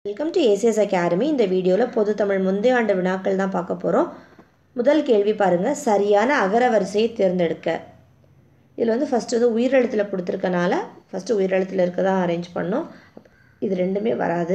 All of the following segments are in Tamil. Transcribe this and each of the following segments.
வெல்கம் டு ஏசிஎஸ் அகாடமி இந்த வீடியோவில் பொது தமிழ் முந்தைய ஆண்டு வினாக்கள் தான் பார்க்க போகிறோம் முதல் கேள்வி பாருங்கள் சரியான அகர வரிசையை தேர்ந்தெடுக்க இதில் வந்து ஃபஸ்ட்டு வந்து உயிரெழுத்தில் கொடுத்துருக்கனால ஃபஸ்ட்டு உயிரெழுத்தில் இருக்க தான் அரேஞ்ச் பண்ணோம் இது ரெண்டுமே வராது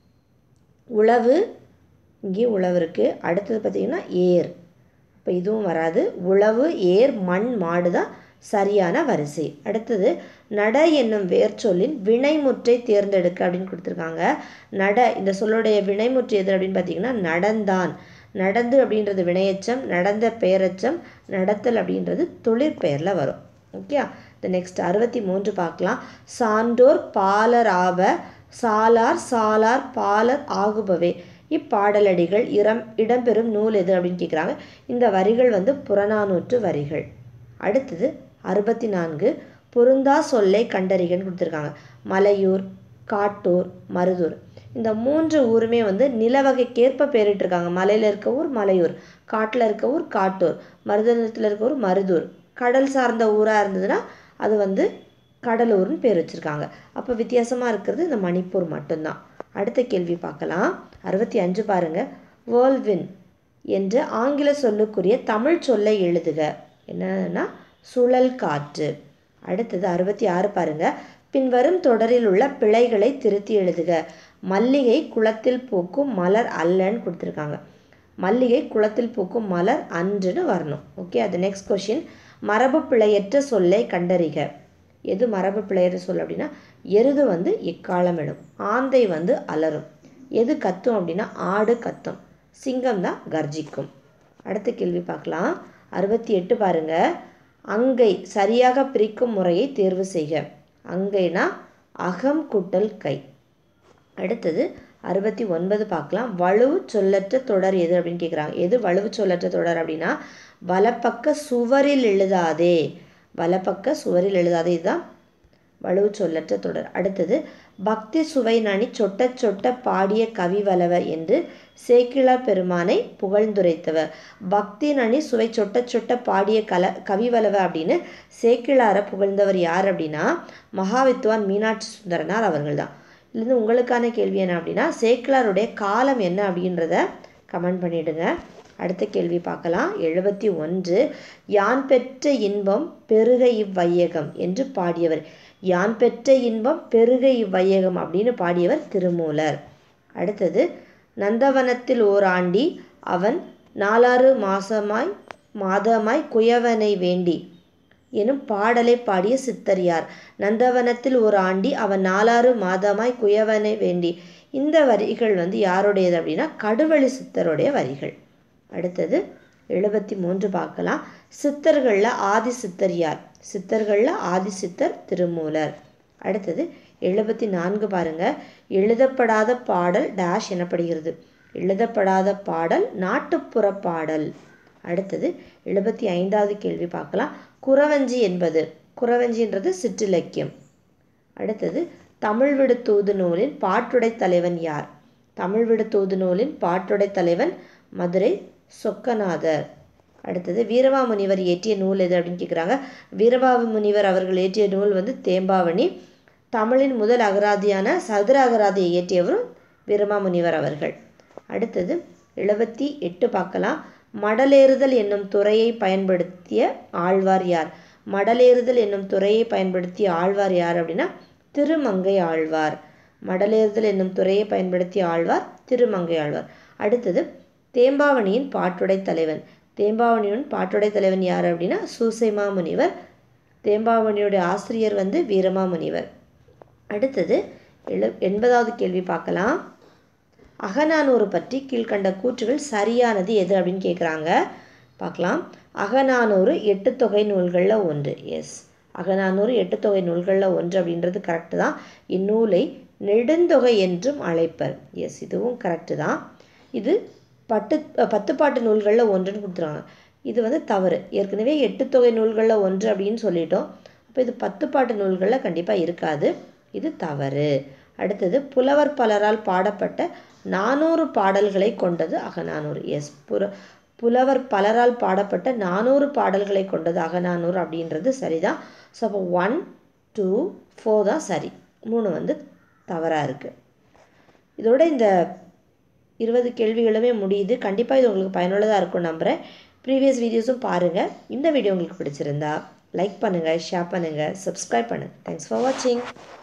உழவு இங்கேயும் உழவு இருக்குது அடுத்தது பார்த்திங்கன்னா ஏர் இப்போ இதுவும் வராது உழவு ஏர் மண் மாடு தான் சரியான வரிசை அடுத்தது நட என்னும் வேர்ச்சொல்லின் வினைமுற்றை தேர்ந்தெடுக்க அப்படின்னு கொடுத்துருக்காங்க நட இந்த சொல்லுடைய வினைமுற்று எது அப்படின்னு பார்த்தீங்கன்னா நடந்தான் நடந்து அப்படின்றது வினையச்சம் நடந்த பெயரச்சம் நடத்தல் அப்படின்றது தொழிற்பெயரில் வரும் ஓகே இந்த நெக்ஸ்ட் அறுபத்தி மூன்று பார்க்கலாம் சான்றோர் பாலர் ஆவ சாலார் சாலார் பாலர் ஆகுபவே இப்பாடலடிகள் இரம் இடம்பெறும் நூல் எது அப்படின்னு கேட்குறாங்க இந்த வரிகள் வந்து புறநானூற்று வரிகள் அடுத்தது அறுபத்தி நான்கு பொருந்தா சொல்லை கண்டறிகன்னு கொடுத்துருக்காங்க மலையூர் காட்டூர் மருதூர் இந்த மூன்று ஊருமே வந்து நிலவகைக்கேற்ப பேரிட்டிருக்காங்க மலையில் இருக்க ஊர் மலையூர் காட்டில் இருக்க ஊர் காட்டூர் மருதனத்தில் இருக்க ஊர் மருதூர் கடல் சார்ந்த ஊராக இருந்ததுன்னா அது வந்து கடலூர்னு பேர் வச்சுருக்காங்க அப்போ வித்தியாசமாக இருக்கிறது இந்த மணிப்பூர் மட்டும்தான் அடுத்த கேள்வி பார்க்கலாம் அறுபத்தி அஞ்சு பாருங்கள் வேர்ல்வின் என்று ஆங்கில சொல்லுக்குரிய தமிழ் சொல்லை எழுதுக என்னன்னா சுழல் காற்று அடுத்தது அறுபத்தி ஆறு பாருங்க பின்வரும் தொடரில் உள்ள பிழைகளை திருத்தி எழுதுக மல்லிகை குளத்தில் பூக்கும் மலர் அல்லன்னு கொடுத்துருக்காங்க மல்லிகை குளத்தில் பூக்கும் மலர் அன்றுன்னு வரணும் ஓகே அது நெக்ஸ்ட் கொஷின் மரபு பிழையற்ற சொல்லை கண்டறிக எது மரபு பிழையற்ற சொல் அப்படின்னா எருது வந்து எக்காலமிடும் ஆந்தை வந்து அலரும் எது கத்தும் அப்படின்னா ஆடு கத்தும் சிங்கம் தான் கர்ஜிக்கும் அடுத்த கேள்வி பார்க்கலாம் அறுபத்தி எட்டு பாருங்க அங்கை சரியாக பிரிக்கும் முறையை தேர்வு செய்க அங்கைனா அகம் கூட்டல் கை அடுத்தது அறுபத்தி ஒன்பது பார்க்கலாம் வலுவு சொல்லற்ற தொடர் எது அப்படின்னு கேட்குறாங்க எது வலுவு சொல்லற்ற தொடர் அப்படின்னா வலப்பக்க சுவரில் எழுதாதே வலப்பக்க சுவரில் எழுதாதே இதுதான் வலுவு சொல்லற்ற தொடர் அடுத்தது பக்தி சுவை நனி சொட்ட சொட்ட பாடிய கவி வலவ என்று சேக்கிழார் பெருமானை புகழ்ந்துரைத்தவர் பக்தி நனி சுவை சொட்ட சொட்ட பாடிய கல கவிவலவ அப்படின்னு சேக்கிழாரை புகழ்ந்தவர் யார் அப்படின்னா மகாவித்வான் மீனாட்சி சுந்தரனார் அவர்கள் தான் இதுலேருந்து உங்களுக்கான கேள்வி என்ன அப்படின்னா சேக்கிழாருடைய காலம் என்ன அப்படின்றத கமெண்ட் பண்ணிவிடுங்க அடுத்த கேள்வி பார்க்கலாம் எழுபத்தி ஒன்று யான் பெற்ற இன்பம் பெருக இவ்வையகம் என்று பாடியவர் யான் பெற்ற இன்பம் பெருக இவ்வையகம் அப்படின்னு பாடியவர் திருமூலர் அடுத்தது நந்தவனத்தில் ஓராண்டி அவன் நாலாறு மாசமாய் மாதமாய் குயவனை வேண்டி எனும் பாடலை பாடிய சித்தர் யார் நந்தவனத்தில் ஒரு ஆண்டி அவன் நாலாறு மாதமாய் குயவனை வேண்டி இந்த வரிகள் வந்து யாருடையது அப்படின்னா கடுவழி சித்தருடைய வரிகள் அடுத்தது எழுபத்தி மூன்று பார்க்கலாம் சித்தர்களில் ஆதி சித்தர் யார் சித்தர்களில் ஆதி சித்தர் திருமூலர் அடுத்தது எழுபத்தி நான்கு பாருங்க எழுதப்படாத பாடல் டேஷ் எனப்படுகிறது எழுதப்படாத பாடல் நாட்டுப்புற பாடல் அடுத்தது எழுபத்தி ஐந்தாவது கேள்வி பார்க்கலாம் குறவஞ்சி என்பது குறவஞ்சின்றது சிற்றிலக்கியம் அடுத்தது தமிழ் விடு தூது நூலின் பாட்டுடை தலைவன் யார் தமிழ் விடு தூது நூலின் பாட்டுடை தலைவன் மதுரை சொக்கநாதர் அடுத்தது வீரமா முனிவர் இயற்றிய நூல் எது அப்படின்னு கேட்குறாங்க வீரபா முனிவர் அவர்கள் இயற்றிய நூல் வந்து தேம்பாவணி தமிழின் முதல் அகராதியான சதுர அகராதியை இயற்றியவரும் வீரமா முனிவர் அவர்கள் அடுத்தது எழுபத்தி எட்டு பார்க்கலாம் மடலேறுதல் என்னும் துறையை பயன்படுத்திய ஆழ்வார் யார் மடலேறுதல் என்னும் துறையை பயன்படுத்திய ஆழ்வார் யார் அப்படின்னா திருமங்கை ஆழ்வார் மடலேறுதல் என்னும் துறையை பயன்படுத்திய ஆழ்வார் திருமங்கை ஆழ்வார் அடுத்தது தேம்பாவணியின் பாட்டுடை தலைவன் தேம்பாவணியின் பாட்டுடை தலைவன் யார் அப்படின்னா சூசைமா முனிவர் தேம்பாவணியுடைய ஆசிரியர் வந்து வீரமா முனிவர் அடுத்தது எழு எண்பதாவது கேள்வி பார்க்கலாம் அகநானூறு பற்றி கீழ்கண்ட கூற்றுகள் சரியானது எது அப்படின்னு கேட்குறாங்க பார்க்கலாம் அகநானூறு எட்டு தொகை நூல்களில் ஒன்று எஸ் அகநானூறு எட்டு தொகை நூல்களில் ஒன்று அப்படின்றது கரெக்டு தான் இந்நூலை நெடுந்தொகை என்றும் அழைப்பர் எஸ் இதுவும் கரெக்டு தான் இது பட்டு பத்து பாட்டு நூல்களில் ஒன்றுன்னு கொடுத்துருவாங்க இது வந்து தவறு ஏற்கனவே எட்டு தொகை நூல்களில் ஒன்று அப்படின்னு சொல்லிட்டோம் அப்போ இது பத்து பாட்டு நூல்களில் கண்டிப்பாக இருக்காது இது தவறு அடுத்தது புலவர் பலரால் பாடப்பட்ட நானூறு பாடல்களை கொண்டது அகநானூறு எஸ் புற புலவர் பலரால் பாடப்பட்ட நானூறு பாடல்களை கொண்டது அகநானூறு அப்படின்றது சரிதான் ஸோ அப்போ ஒன் டூ ஃபோர் தான் சரி மூணு வந்து தவறாக இருக்குது இதோட இந்த இருபது கேள்விகளுமே முடியுது கண்டிப்பாக இது உங்களுக்கு பயனுள்ளதாக இருக்கும் நம்புகிறேன் ப்ரீவியஸ் வீடியோஸும் பாருங்கள் இந்த வீடியோ உங்களுக்கு பிடிச்சிருந்தா லைக் பண்ணுங்கள் ஷேர் பண்ணுங்கள் சப்ஸ்கிரைப் பண்ணுங்கள் தேங்க்ஸ் ஃபார் வாட்சிங்